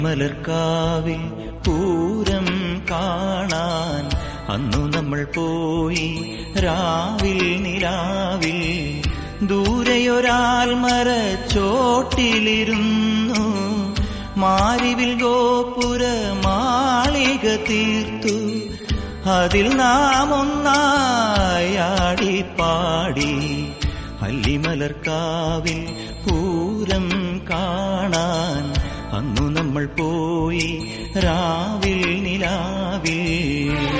മലർക്കാവിൽ പൂരം കാണാൻ അന്നു നമ്മൾ പോയി രാവിൽ നിലാവിൽ ദൂരെയൊരാൽ മരച്ചോട്ടിലിരുന്നു മാരിവിൽ ഗോപുര മാളിക തീർത്തു അതിൽ നാം ഒന്നായി ആടിപ്പാടി അല്ലിമലർക്കാവിൽ പൂരം കാണാൻ അന്നു നമ്മൾ പോയി രാവിൽ നിലാവിൽ